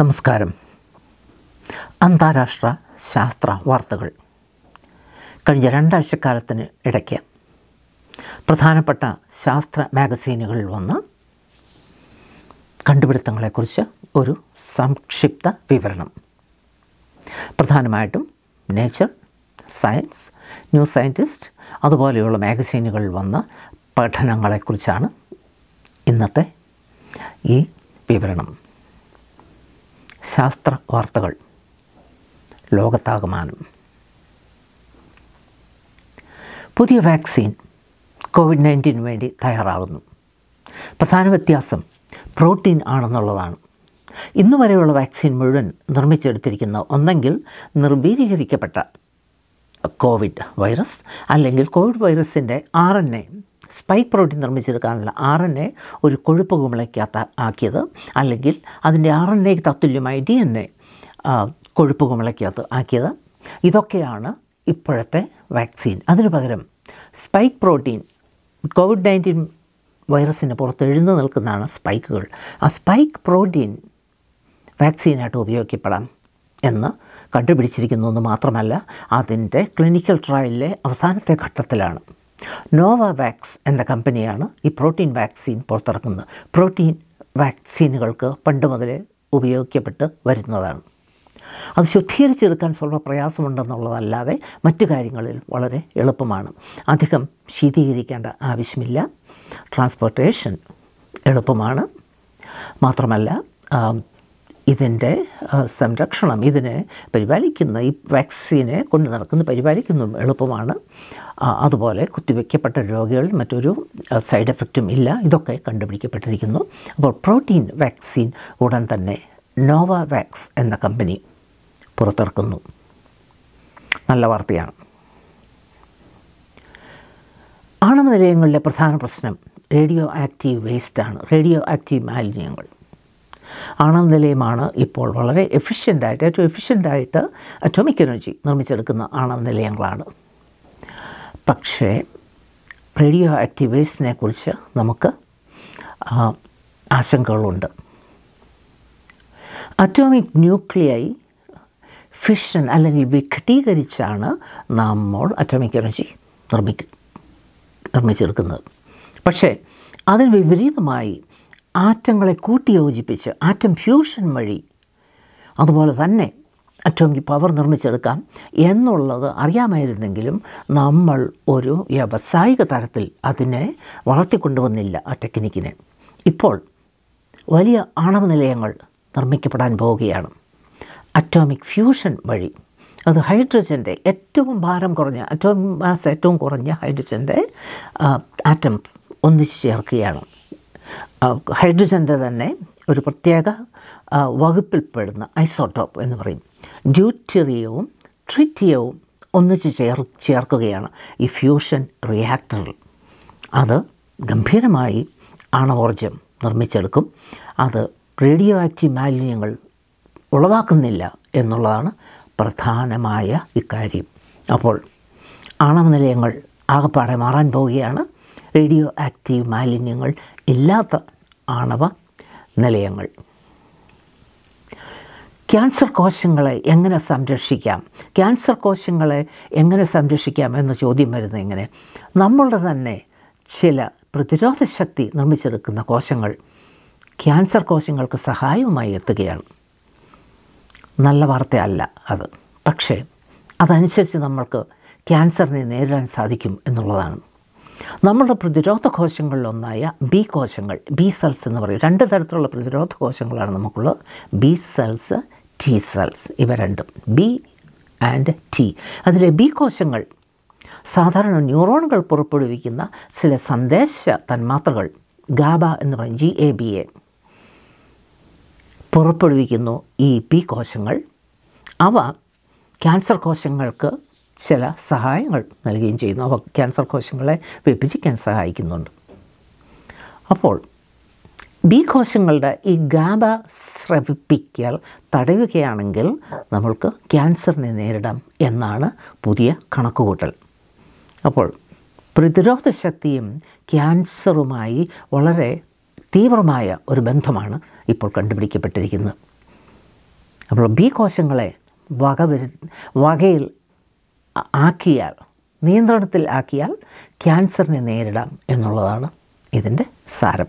നമസ്കാരം അന്താരാഷ്ട്ര ശാസ്ത്ര വാർത്തകൾ കഴിഞ്ഞ രണ്ടാഴ്ചക്കാലത്തിന് ഇടയ്ക്ക് പ്രധാനപ്പെട്ട ശാസ്ത്ര മാഗസീനുകളിൽ വന്ന കണ്ടുപിടുത്തങ്ങളെക്കുറിച്ച് ഒരു സംക്ഷിപ്ത വിവരണം പ്രധാനമായിട്ടും നേച്ചർ സയൻസ് ന്യൂ സയൻറ്റിസ്റ്റ് അതുപോലെയുള്ള മാഗസീനുകളിൽ വന്ന പഠനങ്ങളെക്കുറിച്ചാണ് ഇന്നത്തെ ഈ വിവരണം ശാസ്ത്ര വാർത്തകൾ ലോകത്താകമാനം പുതിയ വാക്സിൻ കോവിഡ് നയൻറ്റീന് വേണ്ടി തയ്യാറാകുന്നു പ്രധാന വ്യത്യാസം പ്രോട്ടീൻ ആണെന്നുള്ളതാണ് ഇന്നു വരെയുള്ള വാക്സിൻ മുഴുവൻ നിർമ്മിച്ചെടുത്തിരിക്കുന്ന ഒന്നെങ്കിൽ നിർവീരീകരിക്കപ്പെട്ട കോവിഡ് വൈറസ് അല്ലെങ്കിൽ കോവിഡ് വൈറസിൻ്റെ R N A spike protein നിർമ്മിച്ചെടുക്കാനുള്ള ആർ എൻ എ ഒരു കൊഴുപ്പ് കുമിളയ്ക്കകത്ത് ആക്കിയത് അല്ലെങ്കിൽ അതിൻ്റെ ആർ എൻ എക്ക് തത്തുല്യമായി ഡി എൻ എ കൊഴുപ്പ് കുമിളയ്ക്കകത്ത് ആക്കിയത് ഇതൊക്കെയാണ് ഇപ്പോഴത്തെ വാക്സിൻ അതിനു പകരം സ്പൈക്ക് പ്രോട്ടീൻ കോവിഡ് നയൻറ്റീൻ വൈറസിന് പുറത്ത് എഴുന്നു നിൽക്കുന്നതാണ് സ്പൈക്കുകൾ ആ സ്പൈക്ക് പ്രോട്ടീൻ വാക്സിനായിട്ട് ഉപയോഗിക്കപ്പെടാം എന്ന് കണ്ടുപിടിച്ചിരിക്കുന്നു എന്ന് മാത്രമല്ല അതിൻ്റെ ക്ലിനിക്കൽ ട്രയലിലെ അവസാനത്തെ ഘട്ടത്തിലാണ് നോവാവാക്സ് എന്ന കമ്പനിയാണ് ഈ പ്രോട്ടീൻ വാക്സിൻ പുറത്തിറക്കുന്നത് പ്രോട്ടീൻ വാക്സിനുകൾക്ക് പണ്ട് മുതലേ ഉപയോഗിക്കപ്പെട്ട് വരുന്നതാണ് അത് ശുദ്ധീകരിച്ചെടുക്കാൻ സ്വല്പ പ്രയാസമുണ്ടെന്നുള്ളതല്ലാതെ മറ്റു കാര്യങ്ങളിൽ വളരെ എളുപ്പമാണ് അധികം ശീതീകരിക്കേണ്ട ആവശ്യമില്ല ട്രാൻസ്പോർട്ടേഷൻ എളുപ്പമാണ് മാത്രമല്ല ഇതിൻ്റെ സംരക്ഷണം ഇതിനെ പരിപാലിക്കുന്ന ഈ വാക്സിനെ കൊണ്ടു നടക്കുന്ന പരിപാലിക്കുന്നതും എളുപ്പമാണ് അതുപോലെ കുത്തിവെക്കപ്പെട്ട രോഗികൾ മറ്റൊരു സൈഡ് എഫക്റ്റും ഇല്ല ഇതൊക്കെ കണ്ടുപിടിക്കപ്പെട്ടിരിക്കുന്നു അപ്പോൾ പ്രോട്ടീൻ വാക്സിൻ ഉടൻ തന്നെ നോവാവാക്സ് എന്ന കമ്പനി പുറത്തിറക്കുന്നു നല്ല വാർത്തയാണ് ആണവ നിലയങ്ങളിലെ പ്രധാന പ്രശ്നം റേഡിയോ ആക്റ്റീവ് വേസ്റ്റാണ് റേഡിയോ ആക്റ്റീവ് മാലിന്യങ്ങൾ ആണവ നിലയമാണ് ഇപ്പോൾ വളരെ എഫിഷ്യൻ്റായിട്ട് ഏറ്റവും എഫിഷ്യൻ്റായിട്ട് അറ്റോമിക് എനർജി നിർമ്മിച്ചെടുക്കുന്ന ആണവ നിലയങ്ങളാണ് പക്ഷേ റേഡിയോ ആക്റ്റീവ് വേസ്റ്റിനെ കുറിച്ച് നമുക്ക് ആശങ്കകളുണ്ട് അറ്റോമിക് ന്യൂക്ലിയായി ഫിഷൻ അല്ലെങ്കിൽ വിഘടീകരിച്ചാണ് നമ്മൾ അറ്റോമിക് എനർജി നിർമ്മിക്ക നിർമ്മിച്ചെടുക്കുന്നത് പക്ഷേ അതിന് വിപരീതമായി ആറ്റങ്ങളെ കൂട്ടിയോജിപ്പിച്ച് ആറ്റം ഫ്യൂഷൻ വഴി അതുപോലെ തന്നെ അറ്റോമിക് പവർ നിർമ്മിച്ചെടുക്കാം എന്നുള്ളത് അറിയാമായിരുന്നെങ്കിലും നമ്മൾ ഒരു വ്യാവസായിക തരത്തിൽ അതിനെ വളർത്തിക്കൊണ്ടുവന്നില്ല ആ ടെക്നിക്കിനെ ഇപ്പോൾ വലിയ ആണവ നിലയങ്ങൾ നിർമ്മിക്കപ്പെടാൻ പോവുകയാണ് അറ്റോമിക് ഫ്യൂഷൻ വഴി അത് ഹൈഡ്രജൻ്റെ ഏറ്റവും ഭാരം കുറഞ്ഞ അറ്റോമിക് മാസ് ഏറ്റവും കുറഞ്ഞ ഹൈഡ്രജൻ്റെ ആറ്റംസ് ഒന്നിച്ച് ചേർക്കുകയാണ് ഹൈഡ്രജൻ്റെ തന്നെ ഒരു പ്രത്യേക വകുപ്പിൽപ്പെടുന്ന ഐസോട്ടോപ്പ് എന്ന് പറയും ഡ്യൂറ്ററിയവും ട്രിറ്റിയവും ഒന്നിച്ച് ചേർ ചേർക്കുകയാണ് ഈ ഫ്യൂഷൻ റിയാക്ടറിൽ അത് ഗംഭീരമായി ആണവോർജം നിർമ്മിച്ചെടുക്കും അത് റേഡിയോ ആക്റ്റീവ് മാലിന്യങ്ങൾ ഉളവാക്കുന്നില്ല എന്നുള്ളതാണ് പ്രധാനമായ ഇക്കാര്യം അപ്പോൾ ആണവ നിലയങ്ങൾ ആകപ്പാടെ മാറാൻ പോവുകയാണ് റേഡിയോ ആക്റ്റീവ് മാലിന്യങ്ങൾ ഇല്ലാത്ത ആണവ നിലയങ്ങൾ ക്യാൻസർ കോശങ്ങളെ എങ്ങനെ സംരക്ഷിക്കാം ക്യാൻസർ കോശങ്ങളെ എങ്ങനെ സംരക്ഷിക്കാം എന്ന ചോദ്യം വരുന്നത് എങ്ങനെ നമ്മളുടെ തന്നെ ചില പ്രതിരോധ ശക്തി നിർമ്മിച്ചെടുക്കുന്ന കോശങ്ങൾ ക്യാൻസർ കോശങ്ങൾക്ക് സഹായവുമായി എത്തുകയാണ് നല്ല വാർത്തയല്ല അത് പക്ഷേ അതനുസരിച്ച് നമ്മൾക്ക് ക്യാൻസറിനെ നേരിടാൻ സാധിക്കും എന്നുള്ളതാണ് നമ്മുടെ പ്രതിരോധ കോശങ്ങളിലൊന്നായ ബി കോശങ്ങൾ ബി സെൽസ് എന്ന് പറയും രണ്ട് തരത്തിലുള്ള പ്രതിരോധ കോശങ്ങളാണ് നമുക്കുള്ളത് ബി സെൽസ് ടി സെൽസ് ഇവ രണ്ടും ബി ആൻഡ് ടി അതിലെ ബി കോശങ്ങൾ സാധാരണ ന്യൂറോണുകൾ പുറപ്പെടുവിക്കുന്ന ചില സന്ദേശ തന്മാത്രകൾ ഗാബ എന്ന് പറയും ജി എ ബി എ പുറപ്പെടുവിക്കുന്നു ഈ ബി കോശങ്ങൾ അവ ക്യാൻസർ കോശങ്ങൾക്ക് ചില സഹായങ്ങൾ നൽകുകയും ചെയ്യുന്നു അവ ക്യാൻസർ കോശങ്ങളെ വിഭജിക്കാൻ സഹായിക്കുന്നുണ്ട് അപ്പോൾ ബി കോശങ്ങളുടെ ഈ ഗാബ സ്രവിപ്പിക്കൽ തടയുകയാണെങ്കിൽ നമ്മൾക്ക് ക്യാൻസറിനെ നേരിടാം എന്നാണ് പുതിയ കണക്കുകൂട്ടൽ അപ്പോൾ പ്രതിരോധ ശക്തിയും ക്യാൻസറുമായി വളരെ തീവ്രമായ ഒരു ബന്ധമാണ് ഇപ്പോൾ കണ്ടുപിടിക്കപ്പെട്ടിരിക്കുന്നത് അപ്പോൾ ബി കോശങ്ങളെ വകവരു വകയിൽ ആ- ആക്കിയാൽ നിയന്ത്രണത്തിൽ ആക്കിയാൽ ക്യാൻസറിനെ നേരിടാം എന്നുള്ളതാണ് ഇതിൻ്റെ സാരം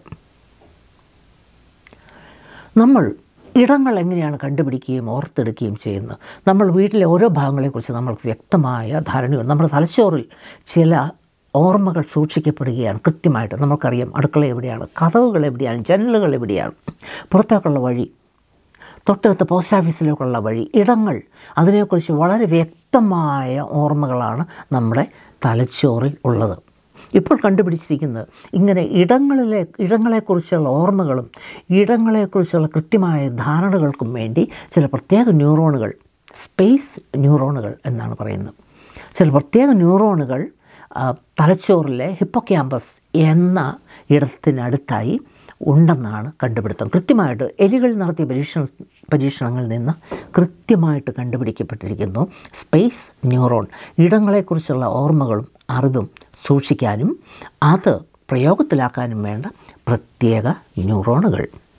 നമ്മൾ ഇടങ്ങൾ എങ്ങനെയാണ് കണ്ടുപിടിക്കുകയും ഓർത്തെടുക്കുകയും ചെയ്യുന്നത് നമ്മൾ വീട്ടിലെ ഓരോ ഭാഗങ്ങളെക്കുറിച്ച് നമ്മൾക്ക് വ്യക്തമായ ധാരണയുണ്ട് നമ്മുടെ തലച്ചോറിൽ ചില ഓർമ്മകൾ സൂക്ഷിക്കപ്പെടുകയാണ് കൃത്യമായിട്ട് നമുക്കറിയാം അടുക്കള എവിടെയാണ് കഥവുകൾ എവിടെയാണ് ജനലുകൾ എവിടെയാണ് പുറത്തേക്കുള്ള വഴി തൊട്ടടുത്ത പോസ്റ്റ് ഓഫീസിലേക്കുള്ള വഴി ഇടങ്ങൾ അതിനെക്കുറിച്ച് വളരെ വ്യക്തമായ ഓർമ്മകളാണ് നമ്മുടെ തലച്ചോറിൽ ഉള്ളത് ഇപ്പോൾ കണ്ടുപിടിച്ചിരിക്കുന്നത് ഇങ്ങനെ ഇടങ്ങളിലെ ഇടങ്ങളെക്കുറിച്ചുള്ള ഓർമ്മകളും ഇടങ്ങളെക്കുറിച്ചുള്ള കൃത്യമായ ധാരണകൾക്കും വേണ്ടി ചില പ്രത്യേക ന്യൂറോണുകൾ സ്പേസ് ന്യൂറോണുകൾ എന്നാണ് പറയുന്നത് ചില പ്രത്യേക ന്യൂറോണുകൾ ആ, തലച്ചോറിലെ ഹിപ്പോക്യാമ്പസ് എന്ന ഇടത്തിനടുത്തായി ഉണ്ടെന്നാണ് കണ്ടുപിടുത്തം കൃത്യമായിട്ട് എലികളിൽ നടത്തിയ പരീക്ഷണ പരീക്ഷണങ്ങളിൽ നിന്ന് കൃത്യമായിട്ട് കണ്ടുപിടിക്കപ്പെട്ടിരിക്കുന്നു സ്പേസ് ന്യൂറോൺ ഇടങ്ങളെക്കുറിച്ചുള്ള ഓർമ്മകളും അറിവും സൂക്ഷിക്കാനും അത് പ്രയോഗത്തിലാക്കാനും വേണ്ട പ്രത്യേക ന്യൂറോണുകൾ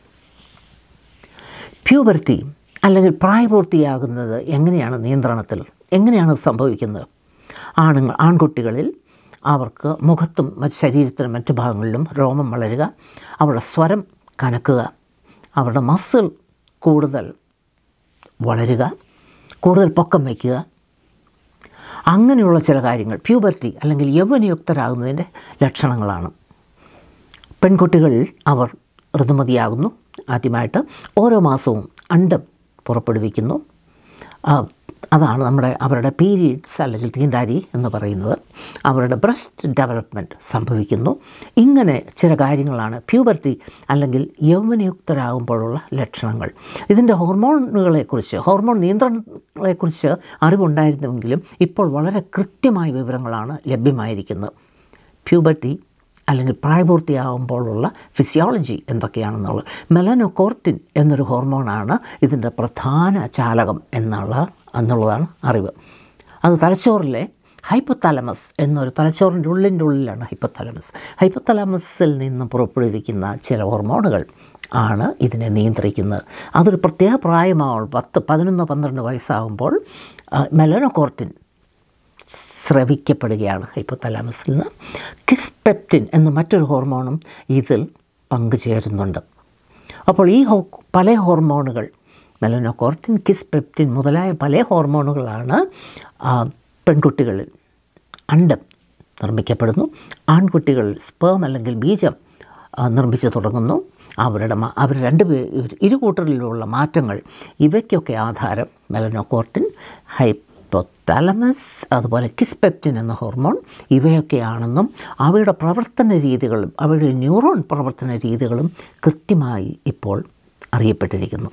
പ്യൂബർട്ടി അല്ലെങ്കിൽ പ്രായപൂർത്തിയാകുന്നത് എങ്ങനെയാണ് നിയന്ത്രണത്തിൽ എങ്ങനെയാണ് ഇത് സംഭവിക്കുന്നത് ആണുങ്ങൾ ആൺകുട്ടികളിൽ അവർക്ക് മുഖത്തും മറ്റ് ശരീരത്തിനും മറ്റു ഭാഗങ്ങളിലും രോമം വളരുക അവരുടെ സ്വരം കനക്കുക അവരുടെ മസിൽ കൂടുതൽ വളരുക കൂടുതൽ പൊക്കം വയ്ക്കുക അങ്ങനെയുള്ള ചില കാര്യങ്ങൾ പ്യൂബർട്ടി അല്ലെങ്കിൽ യൗവനയുക്തരാകുന്നതിൻ്റെ ലക്ഷണങ്ങളാണ് പെൺകുട്ടികളിൽ അവർ ഋതുമതിയാകുന്നു ആദ്യമായിട്ട് ഓരോ മാസവും അണ്ടം പുറപ്പെടുവിക്കുന്നു ആ, അതാണ് നമ്മുടെ അവരുടെ പീരീഡ്സ് അല്ലെങ്കിൽ തീണ്ടാരി എന്ന് പറയുന്നത് അവരുടെ ബ്രസ്റ്റ് ഡെവലപ്മെൻറ്റ് സംഭവിക്കുന്നു ഇങ്ങനെ ചില കാര്യങ്ങളാണ് പ്യൂബർട്ടി അല്ലെങ്കിൽ യൗവനയുക്തരാകുമ്പോഴുള്ള ലക്ഷണങ്ങൾ ഇതിൻ്റെ ഹോർമോണുകളെക്കുറിച്ച് ഹോർമോൺ നിയന്ത്രണങ്ങളെക്കുറിച്ച് അറിവുണ്ടായിരുന്നുവെങ്കിലും ഇപ്പോൾ വളരെ കൃത്യമായ വിവരങ്ങളാണ് ലഭ്യമായിരിക്കുന്നത് പ്യൂബർട്ടി അല്ലെങ്കിൽ പ്രായപൂർത്തിയാകുമ്പോഴുള്ള ഫിസിയോളജി എന്തൊക്കെയാണെന്നുള്ളത് മെലനോകോർട്ടിൻ എന്നൊരു ഹോർമോണാണ് ഇതിൻ്റെ പ്രധാന ചാലകം എന്നുള്ള എന്നുള്ളതാണ് അറിവ് അത് തലച്ചോറിലെ ഹൈപ്പോതലമസ് എന്നൊരു തലച്ചോറിൻ്റെ ഉള്ളിൻ്റെ ഉള്ളിലാണ് ഹൈപ്പോതലമസ് ഹൈപ്പോതലമസിൽ നിന്ന് പുറപ്പെടുവിക്കുന്ന ചില ഹോർമോണുകൾ ആണ് ഇതിനെ നിയന്ത്രിക്കുന്നത് അതൊരു പ്രത്യേക പ്രായമാവുമ്പോൾ പത്ത് പതിനൊന്ന് പന്ത്രണ്ട് വയസ്സാകുമ്പോൾ മെലനോകോർട്ടിൻ സ്രവിക്കപ്പെടുകയാണ് ഹൈപ്പോതലാമസിൽ നിന്ന് കിസ്പെപ്റ്റിൻ എന്ന മറ്റൊരു ഹോർമോണും ഇതിൽ പങ്കുചേരുന്നുണ്ട് അപ്പോൾ ഈ ഹോ പല ഹോർമോണുകൾ മെലനോകോർട്ടിൻ കിസ്പെപ്റ്റിൻ മുതലായ പല ഹോർമോണുകളാണ് ആ, പെൺകുട്ടികളിൽ അണ്ടം നിർമ്മിക്കപ്പെടുന്നു ആൺകുട്ടികളിൽ സ്പേം അല്ലെങ്കിൽ ബീജം ആ, നിർമ്മിച്ചു തുടങ്ങുന്നു അവരുടെ മ- അവർ രണ്ട് പേ ഇരു കൂട്ടരിലുള്ള മാറ്റങ്ങൾ ഇവയ്ക്കൊക്കെ ആധാരം മെലനോകോർട്ടിൻ ഹൈപ്പോതാലമസ് അതുപോലെ കിസ്പെപ്റ്റിൻ എന്ന ഹോർമോൺ ഇവയൊക്കെയാണെന്നും അവയുടെ പ്രവർത്തന രീതികളും അവയുടെ ന്യൂറോൺ പ്രവർത്തന രീതികളും കൃത്യമായി ഇപ്പോൾ അറിയപ്പെട്ടിരിക്കുന്നു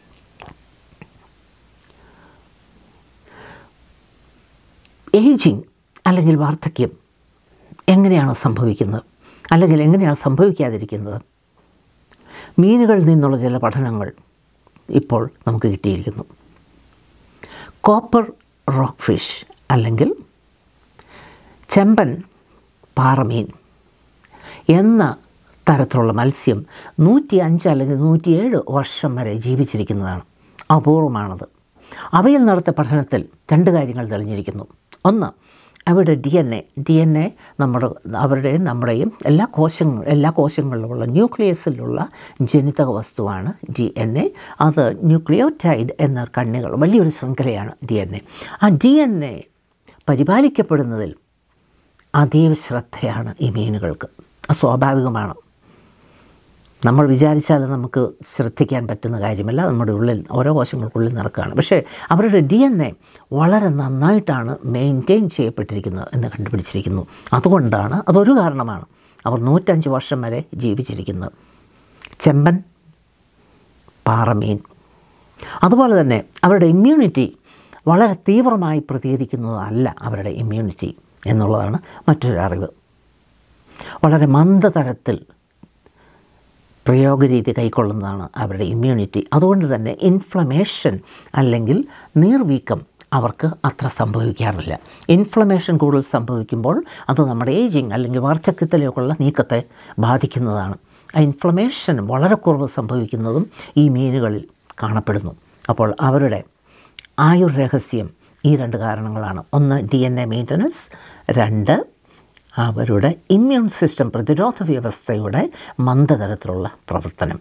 ഏജിങ് അല്ലെങ്കിൽ വാർദ്ധക്യം എങ്ങനെയാണ് സംഭവിക്കുന്നത് അല്ലെങ്കിൽ എങ്ങനെയാണ് സംഭവിക്കാതിരിക്കുന്നത് മീനുകളിൽ നിന്നുള്ള ചില പഠനങ്ങൾ ഇപ്പോൾ നമുക്ക് കിട്ടിയിരിക്കുന്നു കോപ്പർ റോക്ക് ഫിഷ് അല്ലെങ്കിൽ ചെമ്പൻ പാറമീൻ എന്ന തരത്തിലുള്ള മത്സ്യം നൂറ്റി അഞ്ച് അല്ലെങ്കിൽ നൂറ്റിയേഴ് വർഷം വരെ ജീവിച്ചിരിക്കുന്നതാണ് അപൂർവമാണത് അവയിൽ നടത്തിയ പഠനത്തിൽ രണ്ട് കാര്യങ്ങൾ തെളിഞ്ഞിരിക്കുന്നു ഒന്ന് അവരുടെ D N A D N A നമ്മുടെ അവരുടെയും നമ്മുടെയും എല്ലാ കോശങ്ങൾ എല്ലാ കോശങ്ങളിലുമുള്ള ന്യൂക്ലിയസിലുള്ള ജനിതക വസ്തുവാണ് ഡി എൻ എ അത് ന്യൂക്ലിയോറ്റൈഡ് എന്ന കണ്ണികൾ വലിയൊരു ശൃംഖലയാണ് ഡി എൻ എ ആ ഡി എൻ എ പരിപാലിക്കപ്പെടുന്നതിൽ അതീവ ശ്രദ്ധയാണ് ഈ മീനുകൾക്ക് അത് സ്വാഭാവികമാണ് നമ്മൾ വിചാരിച്ചാൽ നമുക്ക് ശ്രദ്ധിക്കാൻ പറ്റുന്ന കാര്യമല്ല നമ്മുടെ ഉള്ളിൽ ഓരോ കോശങ്ങൾക്കുള്ളിൽ നടക്കുകയാണ് പക്ഷേ അവരുടെ ഡി എൻ എ വളരെ നന്നായിട്ടാണ് മെയിൻറ്റെയിൻ ചെയ്യപ്പെട്ടിരിക്കുന്നത് എന്ന് കണ്ടുപിടിച്ചിരിക്കുന്നു അതുകൊണ്ടാണ് അതൊരു കാരണമാണ് അവർ നൂറ്റഞ്ച് വർഷം വരെ ജീവിച്ചിരിക്കുന്നത് ചെമ്പൻ പാറമീൻ അതുപോലെ തന്നെ അവരുടെ ഇമ്മ്യൂണിറ്റി വളരെ തീവ്രമായി പ്രതികരിക്കുന്നതല്ല അവരുടെ ഇമ്മ്യൂണിറ്റി എന്നുള്ളതാണ് മറ്റൊരു അറിവ് വളരെ മന്ദതരത്തിൽ പ്രയോഗരീതി കൈക്കൊള്ളുന്നതാണ് അവരുടെ ഇമ്മ്യൂണിറ്റി അതുകൊണ്ട് തന്നെ ഇൻഫ്ലമേഷൻ അല്ലെങ്കിൽ നീർവീക്കം അവർക്ക് അത്ര സംഭവിക്കാറില്ല ഇൻഫ്ലമേഷൻ കൂടുതൽ സംഭവിക്കുമ്പോൾ അത് നമ്മുടെ ഏജിങ് അല്ലെങ്കിൽ വാർദ്ധക്യത്തിലേക്കുള്ള നീക്കത്തെ ബാധിക്കുന്നതാണ് ആ ഇൻഫ്ലമേഷൻ വളരെ കുറവ് സംഭവിക്കുന്നതും ഈ മീനുകളിൽ കാണപ്പെടുന്നു അപ്പോൾ അവരുടെ ആയുർ രഹസ്യം ഈ രണ്ട് കാരണങ്ങളാണ് ഒന്ന് ഡി എൻ എ മെയിൻ്റനൻസ് രണ്ട് അവരുടെ ഇമ്മ്യൂൺ സിസ്റ്റം പ്രതിരോധ വ്യവസ്ഥയുടെ മന്ദതരത്തിലുള്ള പ്രവർത്തനം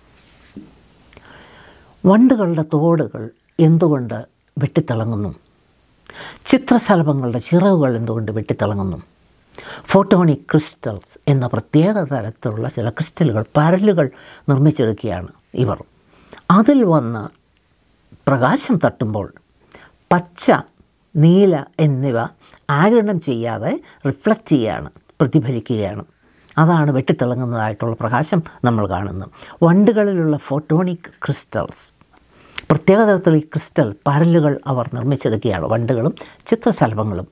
വണ്ടുകളുടെ തോടുകൾ എന്തുകൊണ്ട് വെട്ടിത്തിളങ്ങുന്നു ചിത്രശലഭങ്ങളുടെ ചിറകുകൾ എന്തുകൊണ്ട് വെട്ടിത്തിളങ്ങുന്നു ഫോട്ടോണിക് ക്രിസ്റ്റൽസ് എന്ന പ്രത്യേക തരത്തിലുള്ള ചില ക്രിസ്റ്റലുകൾ പരലുകൾ നിർമ്മിച്ചെടുക്കുകയാണ് ഇവർ അതിൽ വന്ന് പ്രകാശം തട്ടുമ്പോൾ പച്ച നീല എന്നിവ ആഗിരണം ചെയ്യാതെ റിഫ്ലക്റ്റ് ചെയ്യുകയാണ് പ്രതിഫലിക്കുകയാണ് അതാണ് വെട്ടിത്തിളങ്ങുന്നതായിട്ടുള്ള പ്രകാശം നമ്മൾ കാണുന്നത് വണ്ടുകളിലുള്ള ഫോട്ടോണിക് ക്രിസ്റ്റൽസ് പ്രത്യേക തരത്തിലുള്ള ഈ ക്രിസ്റ്റൽ പരലുകൾ അവർ നിർമ്മിച്ചെടുക്കുകയാണ് വണ്ടുകളും ചിത്രശലഭങ്ങളും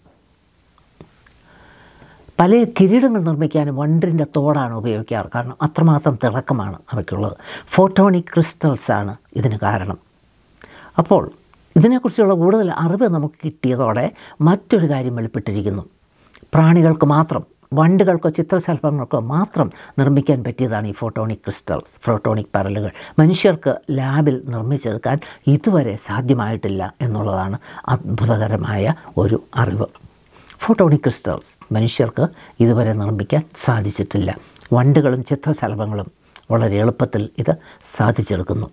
പല കിരീടങ്ങൾ നിർമ്മിക്കാനും വണ്ടിൻ്റെ തോടാണ് ഉപയോഗിക്കാറ് കാരണം അത്രമാത്രം തിളക്കമാണ് അവയ്ക്കുള്ളത് ഫോട്ടോണിക് ക്രിസ്റ്റൽസ് ആണ് ഇതിന് കാരണം അപ്പോൾ ഇതിനെക്കുറിച്ചുള്ള കൂടുതൽ അറിവ് നമുക്ക് കിട്ടിയതോടെ മറ്റൊരു കാര്യം വെളിപ്പെട്ടിരിക്കുന്നു പ്രാണികൾക്ക് മാത്രം വണ്ടുകൾക്കോ ചിത്രശലഭങ്ങൾക്കോ മാത്രം നിർമ്മിക്കാൻ പറ്റിയതാണ് ഈ ഫോട്ടോണിക് ക്രിസ്റ്റൽസ് ഫോട്ടോണിക് പരലുകൾ മനുഷ്യർക്ക് ലാബിൽ നിർമ്മിച്ചെടുക്കാൻ ഇതുവരെ സാധ്യമായിട്ടില്ല എന്നുള്ളതാണ് അത്ഭുതകരമായ ഒരു അറിവ് ഫോട്ടോണിക് ക്രിസ്റ്റൽസ് മനുഷ്യർക്ക് ഇതുവരെ നിർമ്മിക്കാൻ സാധിച്ചിട്ടില്ല വണ്ടുകളും ചിത്രശലഭങ്ങളും വളരെ എളുപ്പത്തിൽ ഇത് സാധിച്ചെടുക്കുന്നു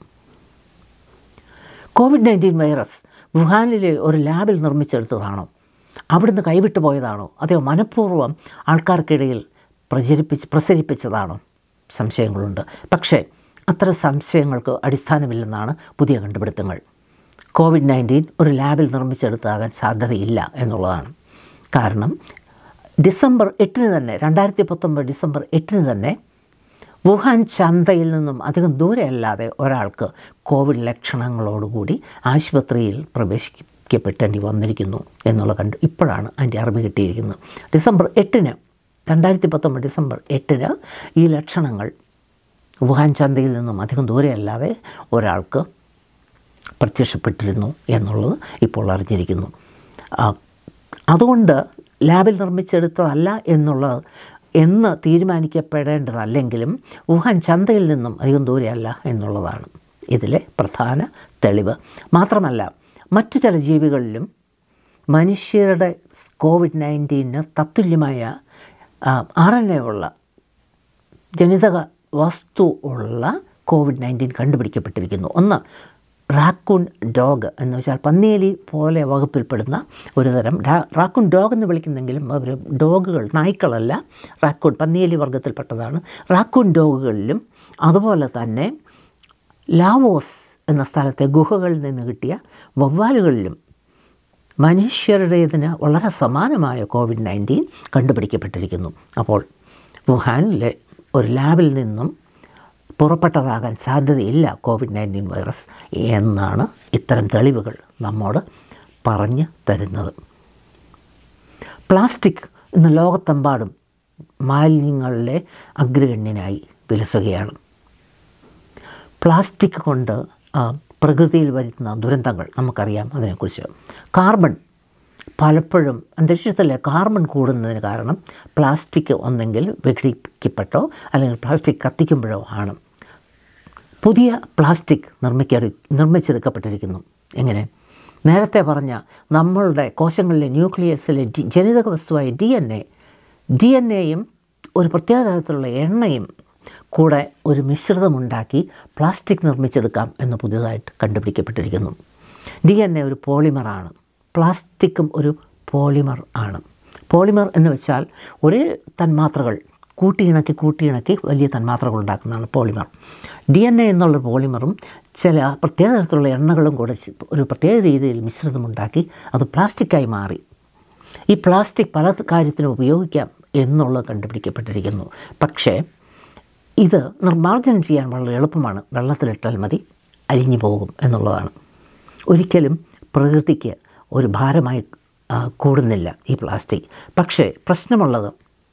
കോവിഡ് നയൻറ്റീൻ വൈറസ് വുഹാനിലെ ഒരു ലാബിൽ നിർമ്മിച്ചെടുത്തതാണോ അവിടുന്ന് കൈവിട്ടു പോയതാണോ അതെയോ മനഃപൂർവ്വം ആൾക്കാർക്കിടയിൽ പ്രചരിപ്പിച്ച് പ്രസരിപ്പിച്ചതാണോ സംശയങ്ങളുണ്ട് പക്ഷേ അത്തരം സംശയങ്ങൾക്ക് അടിസ്ഥാനമില്ലെന്നാണ് പുതിയ കണ്ടുപിടുത്തങ്ങൾ കോവിഡ് നയൻറ്റീൻ ഒരു ലാബിൽ നിർമ്മിച്ചെടുത്താകാൻ സാധ്യതയില്ല എന്നുള്ളതാണ് കാരണം ഡിസംബർ എട്ടിന് തന്നെ രണ്ടായിരത്തി പത്തൊമ്പത് ഡിസംബർ എട്ടിന് തന്നെ വുഹാൻ ചന്തയിൽ നിന്നും അധികം ദൂരെയല്ലാതെ ഒരാൾക്ക് കോവിഡ് ലക്ഷണങ്ങളോടുകൂടി ആശുപത്രിയിൽ പ്രവേശിക്കപ്പെട്ടേണ്ടി വന്നിരിക്കുന്നു എന്നുള്ള കണ്ട് ഇപ്പോഴാണ് അതിൻ്റെ അറിവ് കിട്ടിയിരിക്കുന്നത് ഡിസംബർ എട്ടിന് രണ്ടായിരത്തി പത്തൊമ്പത് ഡിസംബർ എട്ടിന് ഈ ലക്ഷണങ്ങൾ വുഹാൻ ചന്തയിൽ നിന്നും അധികം ദൂരെയല്ലാതെ ഒരാൾക്ക് പ്രത്യക്ഷപ്പെട്ടിരുന്നു എന്നുള്ളത് ഇപ്പോൾ അറിഞ്ഞിരിക്കുന്നു ആ, അതുകൊണ്ട് ലാബിൽ നിർമ്മിച്ചെടുത്തതല്ല എന്നുള്ളത് എന്ന് തീരുമാനിക്കപ്പെടേണ്ടതല്ലെങ്കിലും വുഹാൻ ചന്തയിൽ നിന്നും അധികം ദൂരെയല്ല എന്നുള്ളതാണ് ഇതിലെ പ്രധാന തെളിവ് മാത്രമല്ല മറ്റു ചില ജീവികളിലും മനുഷ്യരുടെ കോവിഡ് നയൻറ്റീന് തത്തുല്യമായ ആർ എൻ എ ഉള്ള ജനിതക വസ്തു ഉള്ള കോവിഡ് നയൻറ്റീൻ കണ്ടുപിടിക്കപ്പെട്ടിരിക്കുന്നു ഒന്ന് റാക്കൂൺ ഡോഗ് എന്ന് വെച്ചാൽ പന്നിയലി പോലെ വകുപ്പിൽപ്പെടുന്ന ഒരു തരം ഡാ- റാക്കൂൺ ഡോഗ് എന്ന് വിളിക്കുന്നെങ്കിലും അവർ ഡോഗുകൾ നായ്ക്കളല്ല റാക്കൂൺ പന്നിയലി വർഗത്തിൽപ്പെട്ടതാണ് റാക്കൂൺ ഡോഗുകളിലും അതുപോലെ തന്നെ ലാവോസ് എന്ന സ്ഥലത്തെ ഗുഹകളിൽ നിന്ന് കിട്ടിയ വവ്വാലുകളിലും മനുഷ്യരുടേതിന് വളരെ സമാനമായ കോവിഡ് നയൻറ്റീൻ കണ്ടുപിടിക്കപ്പെട്ടിരിക്കുന്നു അപ്പോൾ വുഹാനിലെ ഒരു ലാബിൽ നിന്നും പുറപ്പെട്ടതാകാൻ സാധ്യതയില്ല കോവിഡ് നയൻറ്റീൻ വൈറസ് എന്നാണ് ഇത്തരം തെളിവുകൾ നമ്മോട് പറഞ്ഞു തരുന്നത് പ്ലാസ്റ്റിക് ഇന്ന് ലോകത്തെമ്പാടും മാലിന്യങ്ങളിലെ അഗ്രഗണ്യനായി വിലസുകയാണ് പ്ലാസ്റ്റിക് കൊണ്ട് ആ, പ്രകൃതിയിൽ വരുത്തുന്ന ദുരന്തങ്ങൾ നമുക്കറിയാം അതിനെക്കുറിച്ച് കാർബൺ പലപ്പോഴും അന്തരീക്ഷത്തിലെ കാർബൺ കൂടുന്നതിന് കാരണം പ്ലാസ്റ്റിക് ഒന്നെങ്കിൽ വിഘടിക്കപ്പെട്ടോ അല്ലെങ്കിൽ പ്ലാസ്റ്റിക് കത്തിക്കുമ്പോഴോ ആണ് പുതിയ പ്ലാസ്റ്റിക് നിർമ്മിക്ക നിർമ്മിച്ചെടുക്കപ്പെട്ടിരിക്കുന്നു എങ്ങനെ നേരത്തെ പറഞ്ഞ നമ്മളുടെ കോശങ്ങളിലെ ന്യൂക്ലിയസിലെ ഡി ജനിതക വസ്തുവായ D N A D N എയും ഒരു പ്രത്യേക തരത്തിലുള്ള എണ്ണയും കൂടെ ഒരു മിശ്രിതമുണ്ടാക്കി പ്ലാസ്റ്റിക് നിർമ്മിച്ചെടുക്കാം എന്ന് പുതിയതായിട്ട് കണ്ടുപിടിക്കപ്പെട്ടിരിക്കുന്നു ഡി എൻ എ ഒരു പോളിമറാണ് പ്ലാസ്റ്റിക്കും ഒരു പോളിമർ ആണ് പോളിമർ എന്ന് വെച്ചാൽ ഒരേ തന്മാത്രകൾ കൂട്ടിയിണക്കി കൂട്ടിയിണക്കി വലിയ തന്മാത്രകൾ ഉണ്ടാക്കുന്നതാണ് പോളിമർ ഡി എൻ എ എന്നുള്ള പോളിമറും ചില പ്രത്യേക തരത്തിലുള്ള എണ്ണകളും കൂടെ ചെ- ഒരു പ്രത്യേക രീതിയിൽ മിശ്രിതമുണ്ടാക്കി അത് പ്ലാസ്റ്റിക്കായി മാറി ഈ പ്ലാസ്റ്റിക് പല കാര്യത്തിനും ഉപയോഗിക്കാം എന്നുള്ളത് കണ്ടുപിടിക്കപ്പെട്ടിരിക്കുന്നു പക്ഷേ ഇത് നിർമ്മാർജ്ജനം ചെയ്യാൻ വളരെ എളുപ്പമാണ് വെള്ളത്തിലിട്ടാൽ മതി അലിഞ്ഞു പോകും എന്നുള്ളതാണ് ഒരിക്കലും പ്രകൃതിക്ക് ഒരു ഭാരമായി ആ, കൂടുന്നില്ല ഈ പ്ലാസ്റ്റിക് പക്ഷേ പ്രശ്നമുള്ളത്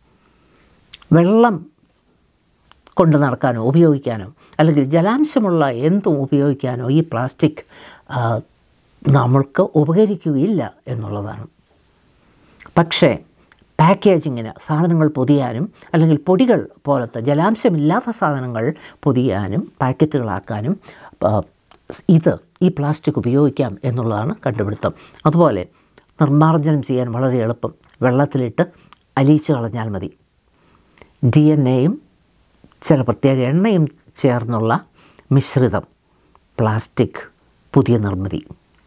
വെള്ളം കൊണ്ട് നടക്കാനോ ഉപയോഗിക്കാനോ അല്ലെങ്കിൽ ജലാംശമുള്ള എന്തും ഉപയോഗിക്കാനോ ഈ പ്ലാസ്റ്റിക് ആ, നമ്മൾക്ക് ഉപകരിക്കുകയില്ല എന്നുള്ളതാണ് പക്ഷേ പാക്കേജിങ്ങിന് സാധനങ്ങൾ പൊതിയാനും അല്ലെങ്കിൽ പൊടികൾ പോലത്തെ ജലാംശമില്ലാത്ത സാധനങ്ങൾ പൊതിയാനും പാക്കറ്റുകളാക്കാനും ആ, ഇത് ഈ പ്ലാസ്റ്റിക് ഉപയോഗിക്കാം എന്നുള്ളതാണ് കണ്ടുപിടുത്തം അതുപോലെ നിർമ്മാർജ്ജനം ചെയ്യാൻ വളരെ എളുപ്പം വെള്ളത്തിലിട്ട് അലിയിച്ച് കളഞ്ഞാൽ മതി ഡി എൻ എയും ചില പ്രത്യേക എണ്ണയും ചേർന്നുള്ള മിശ്രിതം പ്ലാസ്റ്റിക് പുതിയ നിർമ്മിതി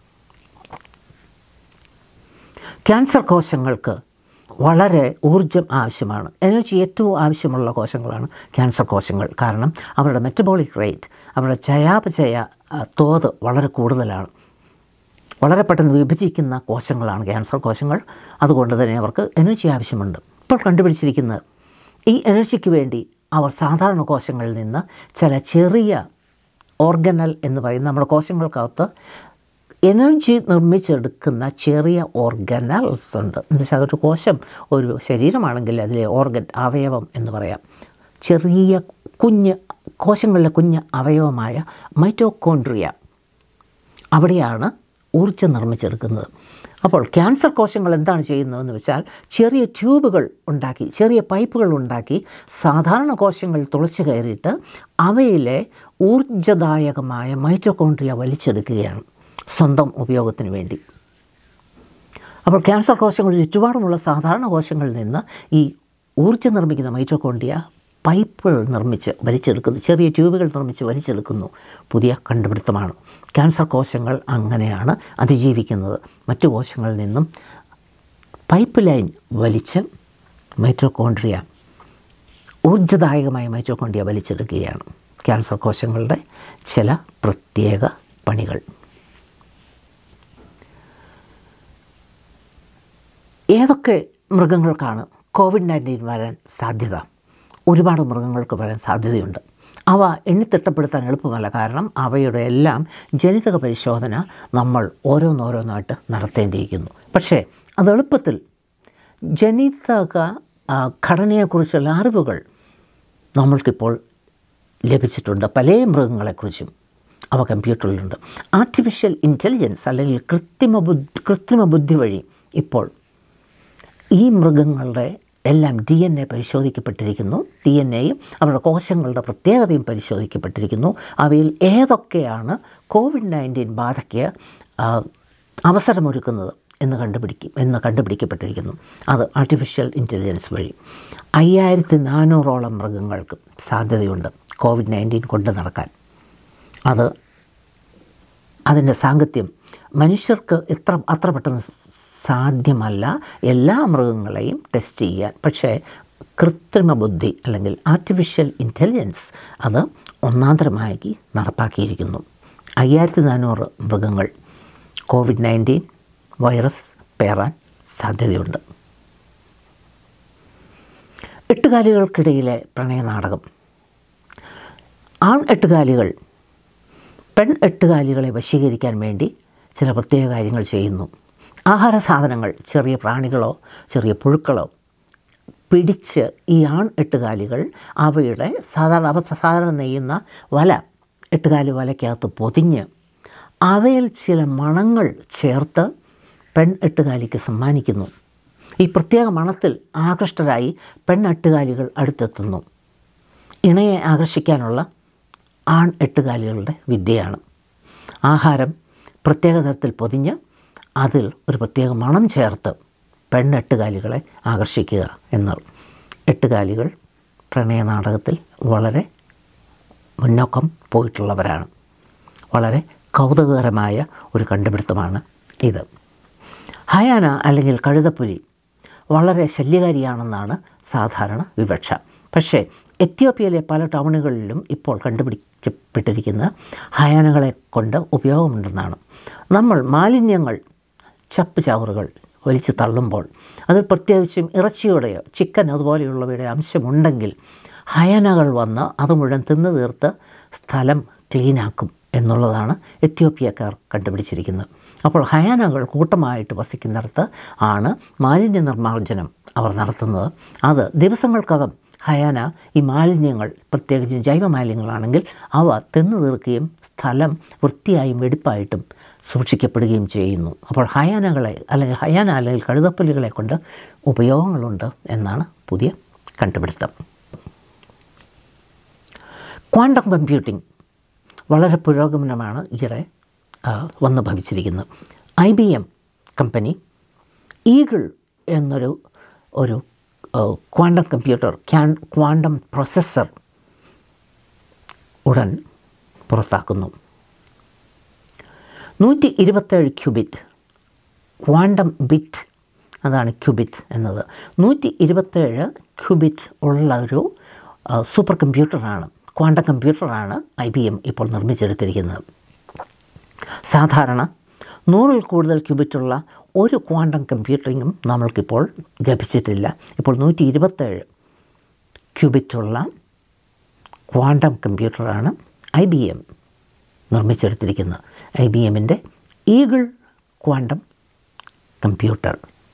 ക്യാൻസർ കോശങ്ങൾക്ക് വളരെ ഊർജം ആവശ്യമാണ് എനർജി ഏറ്റവും ആവശ്യമുള്ള കോശങ്ങളാണ് ക്യാൻസർ കോശങ്ങൾ കാരണം അവരുടെ മെറ്റബോളിക് റേറ്റ് അവരുടെ ചയാപചയ ആ, തോത് വളരെ കൂടുതലാണ് വളരെ പെട്ടെന്ന് വിഭജിക്കുന്ന കോശങ്ങളാണ് ക്യാൻസർ കോശങ്ങൾ അതുകൊണ്ട് തന്നെ അവർക്ക് എനർജി ആവശ്യമുണ്ട് ഇപ്പോൾ കണ്ടുപിടിച്ചിരിക്കുന്നത് ഈ എനർജിക്ക് വേണ്ടി അവർ സാധാരണ കോശങ്ങളിൽ നിന്ന് ചില ചെറിയ ഓർഗനൽ എന്ന് പറയുന്ന നമ്മുടെ കോശങ്ങൾക്കകത്ത് എനർജി നിർമ്മിച്ചെടുക്കുന്ന ചെറിയ ഓർഗനൽസ് ഉണ്ട് എന്ന് വെച്ചാൽ ഒരു കോശം ഒരു ശരീരമാണെങ്കിൽ അതിലെ ഓർഗൻ അവയവം എന്ന് പറയാം ചെറിയ കുഞ്ഞ് കോശങ്ങളിലെ കുഞ്ഞ് അവയവമായ മൈറ്റോകോൺട്രിയ അവിടെയാണ് ഊർജ്ജം നിർമ്മിച്ചെടുക്കുന്നത് അപ്പോൾ ക്യാൻസർ കോശങ്ങൾ എന്താണ് ചെയ്യുന്നതെന്ന് വെച്ചാൽ ചെറിയ ട്യൂബുകൾ ഉണ്ടാക്കി ചെറിയ പൈപ്പുകൾ ഉണ്ടാക്കി സാധാരണ കോശങ്ങൾ തുളച്ചു കയറിയിട്ട് അവയിലെ ഊർജ്ജദായകമായ മൈറ്റോകോൺട്രിയ വലിച്ചെടുക്കുകയാണ് സ്വന്തം ഉപയോഗത്തിന് വേണ്ടി അപ്പോൾ ക്യാൻസർ കോശങ്ങൾ ചുറ്റുപാടുമുള്ള സാധാരണ കോശങ്ങളിൽ നിന്ന് ഈ ഊർജ്ജം നിർമ്മിക്കുന്ന മൈറ്റോകോൺട്രിയ പൈപ്പുകൾ നിർമ്മിച്ച് വലിച്ചെടുക്കുന്നു ചെറിയ ട്യൂബുകൾ നിർമ്മിച്ച് വലിച്ചെടുക്കുന്നു പുതിയ കണ്ടുപിടുത്തമാണ് ക്യാൻസർ കോശങ്ങൾ അങ്ങനെയാണ് അതിജീവിക്കുന്നത് മറ്റു കോശങ്ങളിൽ നിന്നും പൈപ്പ് ലൈൻ വലിച്ച് മൈറ്റോകോൺട്രിയ ഊർജ്ജദായകമായ മൈറ്റോകോൺട്രിയ വലിച്ചെടുക്കുകയാണ് ക്യാൻസർ കോശങ്ങളുടെ ചില പ്രത്യേക പണികൾ ഏതൊക്കെ മൃഗങ്ങൾക്കാണ് കോവിഡ് നയൻറ്റീൻ വരാൻ സാധ്യത ഒരുപാട് മൃഗങ്ങൾക്ക് വരാൻ സാധ്യതയുണ്ട് അവ എണ്ണിത്തിട്ടപ്പെടുത്താൻ എളുപ്പമല്ല കാരണം അവയുടെ എല്ലാം ജനിതക പരിശോധന നമ്മൾ ഓരോന്നോരോന്നായിട്ട് നടത്തേണ്ടിയിരിക്കുന്നു പക്ഷേ അത് എളുപ്പത്തിൽ ജനിതക ആ, ഘടനയെക്കുറിച്ചുള്ള അറിവുകൾ നമ്മൾക്കിപ്പോൾ ലഭിച്ചിട്ടുണ്ട് പല മൃഗങ്ങളെക്കുറിച്ചും അവ കമ്പ്യൂട്ടറിലുണ്ട് ആർട്ടിഫിഷ്യൽ ഇൻ്റലിജൻസ് അല്ലെങ്കിൽ കൃത്രിമ ബുദ്ധി കൃത്രിമ ബുദ്ധി വഴി ഇപ്പോൾ ഈ മൃഗങ്ങളുടെ എല്ലാം ഡി എൻ എ പരിശോധിക്കപ്പെട്ടിരിക്കുന്നു ഡി എൻ എയും അവരുടെ കോശങ്ങളുടെ പ്രത്യേകതയും പരിശോധിക്കപ്പെട്ടിരിക്കുന്നു അവയിൽ ഏതൊക്കെയാണ് കോവിഡ് നയൻറ്റീൻ ബാധയ്ക്ക് ആ, അവസരമൊരുക്കുന്നത് എന്ന് കണ്ടുപിടിക്കും എന്ന് കണ്ടുപിടിക്കപ്പെട്ടിരിക്കുന്നു അത് ആർട്ടിഫിഷ്യൽ ഇൻ്റലിജൻസ് വഴി അയ്യായിരത്തി നാനൂറോളം മൃഗങ്ങൾക്ക് സാധ്യതയുണ്ട് കോവിഡ് നയൻറ്റീൻ കൊണ്ട് നടക്കാൻ അത് അതിൻ്റെ സാങ്കത്യം മനുഷ്യർക്ക് എത്ര അത്ര പെട്ടെന്ന് സാധ്യമല്ല എല്ലാ മൃഗങ്ങളെയും ടെസ്റ്റ് ചെയ്യാൻ പക്ഷേ കൃത്രിമ ബുദ്ധി അല്ലെങ്കിൽ ആർട്ടിഫിഷ്യൽ ഇൻ്റലിജൻസ് അത് ഒന്നാന്തരമായി നടപ്പാക്കിയിരിക്കുന്നു അയ്യായിരത്തി നാനൂറ് മൃഗങ്ങൾ കോവിഡ് നയൻറ്റീൻ വൈറസ് പേറാൻ സാധ്യതയുണ്ട് എട്ടുകാലികൾക്കിടയിലെ പ്രണയനാടകം ആൺ എട്ടുകാലികൾ പെൺ എട്ടുകാലികളെ വശീകരിക്കാൻ വേണ്ടി ചില പ്രത്യേക കാര്യങ്ങൾ ചെയ്യുന്നു ആഹാര സാധനങ്ങൾ ചെറിയ പ്രാണികളോ ചെറിയ പുഴുക്കളോ പിടിച്ച് ഈ ആൺ എട്ടുകാലികൾ അവയുടെ സാധാരണ അവ സാധാരണ നെയ്യുന്ന വല എട്ടുകാലി വലയ്ക്കകത്ത് പൊതിഞ്ഞ് അവയിൽ ചില മണങ്ങൾ ചേർത്ത് പെൺ എട്ടുകാലിക്ക് സമ്മാനിക്കുന്നു ഈ പ്രത്യേക മണത്തിൽ ആകൃഷ്ടരായി പെൺ എട്ടുകാലികൾ അടുത്തെത്തുന്നു ഇണയെ ആകർഷിക്കാനുള്ള ആൺ എട്ടുകാലികളുടെ വിദ്യയാണ് ആഹാരം പ്രത്യേക തരത്തിൽ പൊതിഞ്ഞ് അതിൽ ഒരു പ്രത്യേക മണം ചേർത്ത് പെണ്ണെട്ടുകാലികളെ ആകർഷിക്കുക എന്നത് എട്ടുകാലികൾ പ്രണയ നാടകത്തിൽ വളരെ മുന്നോക്കം പോയിട്ടുള്ളവരാണ് വളരെ കൗതുകകരമായ ഒരു കണ്ടുപിടുത്തമാണ് ഇത് ഹയാന അല്ലെങ്കിൽ കഴുതപ്പുലി വളരെ ശല്യകാരിയാണെന്നാണ് സാധാരണ വിവക്ഷ പക്ഷേ എത്യോപ്യയിലെ പല ടൗണുകളിലും ഇപ്പോൾ കണ്ടുപിടിക്കപ്പെട്ടിരിക്കുന്ന ഹയാനകളെ കൊണ്ട് ഉപയോഗമുണ്ടെന്നാണ് നമ്മൾ മാലിന്യങ്ങൾ ചപ്പ് ചവറുകൾ വലിച്ചു തള്ളുമ്പോൾ അതിൽ പ്രത്യേകിച്ചും ഇറച്ചിയുടെയോ ചിക്കൻ അതുപോലെയുള്ളവയുടെ അംശമുണ്ടെങ്കിൽ ഹയനകൾ വന്ന് അത് മുഴുവൻ തിന്നു തീർത്ത് സ്ഥലം ക്ലീനാക്കും എന്നുള്ളതാണ് എത്യോപ്യക്കാർ കണ്ടുപിടിച്ചിരിക്കുന്നത് അപ്പോൾ ഹയാനകൾ കൂട്ടമായിട്ട് വസിക്കുന്നിടത്ത് ആണ് മാലിന്യ നിർമ്മാർജ്ജനം അവർ നടത്തുന്നത് അത് ദിവസങ്ങൾക്കകം ഹയാന ഈ മാലിന്യങ്ങൾ പ്രത്യേകിച്ചും ജൈവ മാലിന്യങ്ങളാണെങ്കിൽ അവ തിന്നു തീർക്കുകയും സ്ഥലം വൃത്തിയായും വെടിപ്പായിട്ടും സൂക്ഷിക്കപ്പെടുകയും ചെയ്യുന്നു അപ്പോൾ ഹയാനകളെ അല്ലെങ്കിൽ ഹയാന അല്ലെങ്കിൽ കഴുതപ്പല്ലുകളെ കൊണ്ട് ഉപയോഗങ്ങളുണ്ട് എന്നാണ് പുതിയ കണ്ടുപിടുത്തം ക്വാണ്ടം കമ്പ്യൂട്ടിംഗ് വളരെ പുരോഗമനമാണ് ഈയിടെ ആ, വന്നു ഭവിച്ചിരിക്കുന്നത് ഐ ബി എം കമ്പനി ഈഗിൾ എന്നൊരു ഒരു ക്വാണ്ടം കമ്പ്യൂട്ടർ ക്യാൻ ക്വാണ്ടം പ്രൊസസ്സർ ഉടൻ പുറത്താക്കുന്നു നൂറ്റി ഇരുപത്തേഴ് ക്യൂബിറ്റ് ക്വാണ്ടം ബിറ്റ് അതാണ് ക്യൂബിറ്റ് എന്നത് നൂറ്റി ഇരുപത്തേഴ് ക്യൂബിറ്റ് ഉള്ള ഒരു ആ, സൂപ്പർ കമ്പ്യൂട്ടറാണ് ക്വാണ്ടം കമ്പ്യൂട്ടറാണ് ഐ ബി എം ഇപ്പോൾ നിർമ്മിച്ചെടുത്തിരിക്കുന്നത് സാധാരണ നൂറിൽ കൂടുതൽ ക്യൂബിറ്റുള്ള ഒരു ക്വാണ്ടം കമ്പ്യൂട്ടറിങ്ങും നമ്മൾക്കിപ്പോൾ ലഭിച്ചിട്ടില്ല ഇപ്പോൾ നൂറ്റി ഇരുപത്തേഴ് ക്യൂബിറ്റുള്ള ക്വാണ്ടം കമ്പ്യൂട്ടറാണ് ഐ ബി എം നിർമ്മിച്ചെടുത്തിരിക്കുന്നത് ഐ ബി എമ്മിൻ്റെ ഈഗിൾ ക്വാണ്ടം കമ്പ്യൂട്ടർ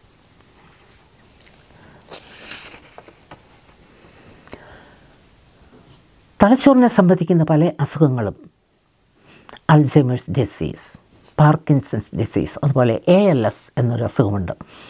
തലച്ചോറിനെ സംബന്ധിക്കുന്ന പല അസുഖങ്ങളും അൽസൈമേഴ്സ് ഡിസീസ് പാർക്കിൻസൺസ് ഡിസീസ് അതുപോലെ എ എൽ എസ് എന്നൊരു അസുഖമുണ്ട്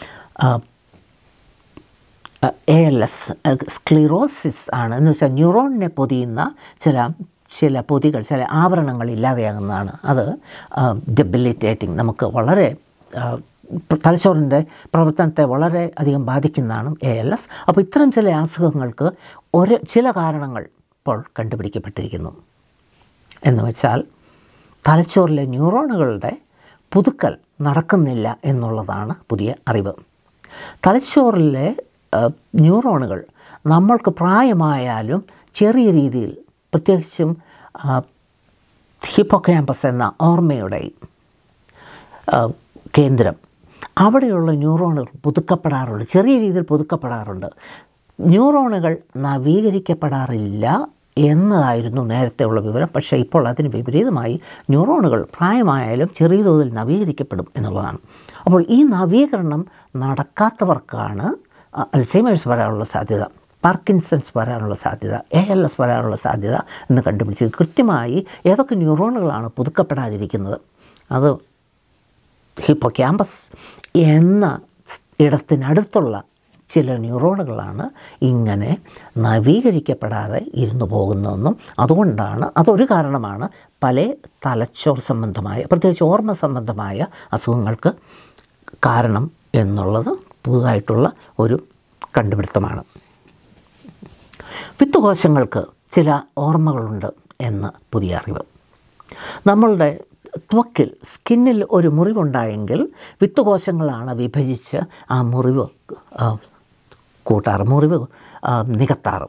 എ എൽ എസ് സ്ക്ലിറോസിസ് ആണ് എന്ന് വെച്ചാൽ ന്യൂറോണിനെ പൊതിയുന്ന ചില ചില പൊതികൾ ചില ആവരണങ്ങൾ ഇല്ലാതെയാകുന്നതാണ് അത് ഡെബിലിറ്റേറ്റിംഗ് നമുക്ക് വളരെ ആ, പ്ര- തലച്ചോറിൻ്റെ പ്രവർത്തനത്തെ വളരെ അധികം ബാധിക്കുന്നതാണ് എ എൽ എസ് അപ്പോൾ ഇത്തരം ചില അസുഖങ്ങൾക്ക് ഒരു ചില കാരണങ്ങൾ ഇപ്പോൾ കണ്ടുപിടിക്കപ്പെട്ടിരിക്കുന്നു എന്ന് വെച്ചാൽ തലച്ചോറിലെ ന്യൂറോണുകളുടെ പുതുക്കൽ നടക്കുന്നില്ല എന്നുള്ളതാണ് പുതിയ അറിവ് തലച്ചോറിലെ ആ, ന്യൂറോണുകൾ നമ്മൾക്ക് പ്രായമായാലും ചെറിയ രീതിയിൽ പ്രത്യേകിച്ചും ഹിപ്പോക്യാമ്പസ് എന്ന ഓർമ്മയുടെ ആ, കേന്ദ്രം അവിടെയുള്ള ന്യൂറോണുകൾ പുതുക്കപ്പെടാറുണ്ട് ചെറിയ രീതിയിൽ പുതുക്കപ്പെടാറുണ്ട് ന്യൂറോണുകൾ നവീകരിക്കപ്പെടാറില്ല എന്നതായിരുന്നു നേരത്തെയുള്ള വിവരം പക്ഷേ ഇപ്പോൾ അതിന് വിപരീതമായി ന്യൂറോണുകൾ പ്രായമായാലും ചെറിയ തോതിൽ നവീകരിക്കപ്പെടും എന്നുള്ളതാണ് അപ്പോൾ ഈ നവീകരണം നടക്കാത്തവർക്കാണ് അ- അൽസൈമേഴ്സ് വരാനുള്ള സാധ്യത പാർക്കിൻസൺസ് വരാനുള്ള സാധ്യത എ എൽ എസ് വരാനുള്ള സാധ്യത എന്ന് കണ്ടുപിടിച്ച് കൃത്യമായി ഏതൊക്കെ ന്യൂറോണുകളാണ് പുതുക്കപ്പെടാതിരിക്കുന്നത് അത് ഹിപ്പോ ക്യാമ്പസ് എന്ന ഇടത്തിനടുത്തുള്ള ചില ന്യൂറോണുകളാണ് ഇങ്ങനെ നവീകരിക്കപ്പെടാതെ ഇരുന്നു പോകുന്നതെന്നും അതുകൊണ്ടാണ് അതൊരു കാരണമാണ് പല തലച്ചോർ സംബന്ധമായ പ്രത്യേകിച്ച് ഓർമ്മ സംബന്ധമായ അസുഖങ്ങൾക്ക് കാരണം എന്നുള്ളത് പുതുതായിട്ടുള്ള ഒരു കണ്ടുപിടുത്തമാണ് പിത്തുകോശങ്ങൾക്ക് ചില ഓർമ്മകളുണ്ട് എന്ന് പുതിയ അറിവ് നമ്മളുടെ ത്വക്കിൽ സ്കിന്നിൽ ഒരു മുറിവുണ്ടായെങ്കിൽ വിത്തുകോശങ്ങളാണ് വിഭജിച്ച് ആ മുറിവ് ആ, കൂട്ടാറ് മുറിവ് ആ, നികത്താറ്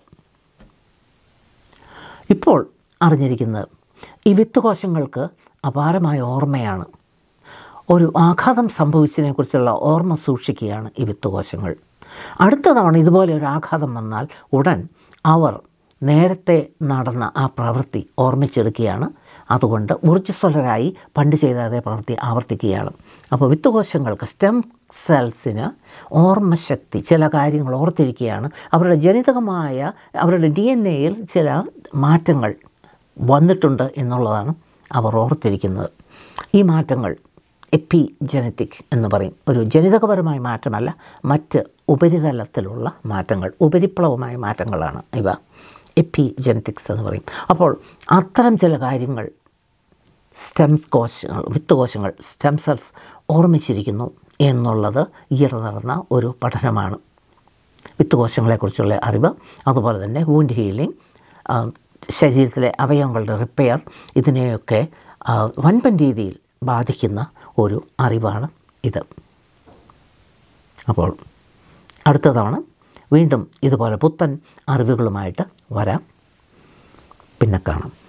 ഇപ്പോൾ അറിഞ്ഞിരിക്കുന്നത് ഈ വിത്തുകോശങ്ങൾക്ക് അപാരമായ ഓർമ്മയാണ് ഒരു ആഘാതം സംഭവിച്ചതിനെക്കുറിച്ചുള്ള ഓർമ്മ സൂക്ഷിക്കുകയാണ് ഈ വിത്തുകോശങ്ങൾ അടുത്ത തവണ ഇതുപോലെ ഒരു ആഘാതം വന്നാൽ ഉടൻ അവർ നേരത്തെ നടന്ന ആ പ്രവൃത്തി ഓർമ്മിച്ചെടുക്കുകയാണ് അതുകൊണ്ട് ഊർജ്ജസ്വലരായി പണ്ട് ചെയ്ത അതേ പ്രവൃത്തി ആവർത്തിക്കുകയാണ് അപ്പോൾ വിത്തുകോശങ്ങൾക്ക് സ്റ്റെം സെൽസിന് ഓർമ്മശക്തി ചില കാര്യങ്ങൾ ഓർത്തിരിക്കുകയാണ് അവരുടെ ജനിതകമായ അവരുടെ ഡി എൻ എയിൽ ചില മാറ്റങ്ങൾ വന്നിട്ടുണ്ട് എന്നുള്ളതാണ് അവർ ഓർത്തിരിക്കുന്നത് ഈ മാറ്റങ്ങൾ എപ്പി ജനറ്റിക് എന്ന് പറയും ഒരു ജനിതകപരമായ മാറ്റമല്ല മറ്റ് ഉപരിതലത്തിലുള്ള മാറ്റങ്ങൾ ഉപരിപ്ലവമായ മാറ്റങ്ങളാണ് ഇവ എപ്പി ജനറ്റിക്സ് എന്ന് പറയും അപ്പോൾ അത്തരം ചില കാര്യങ്ങൾ സ്റ്റെംസ് കോശങ്ങൾ വിത്തുകോശങ്ങൾ സ്റ്റെം സെൽസ് ഓർമ്മിച്ചിരിക്കുന്നു എന്നുള്ളത് ഈയിടെ നടന്ന ഒരു പഠനമാണ് വിത്തുകോശങ്ങളെക്കുറിച്ചുള്ള അറിവ് അതുപോലെ തന്നെ വൂണ്ട് ഹീലിംഗ് ശരീരത്തിലെ അവയവങ്ങളുടെ റിപ്പയർ ഇതിനെയൊക്കെ ആ, വൻപൻ രീതിയിൽ ബാധിക്കുന്ന ഒരു അറിവാണ് ഇത് അപ്പോൾ അടുത്ത തവണ വീണ്ടും ഇതുപോലെ പുത്തൻ അറിവുകളുമായിട്ട് വരാം പിന്നെ കാണാം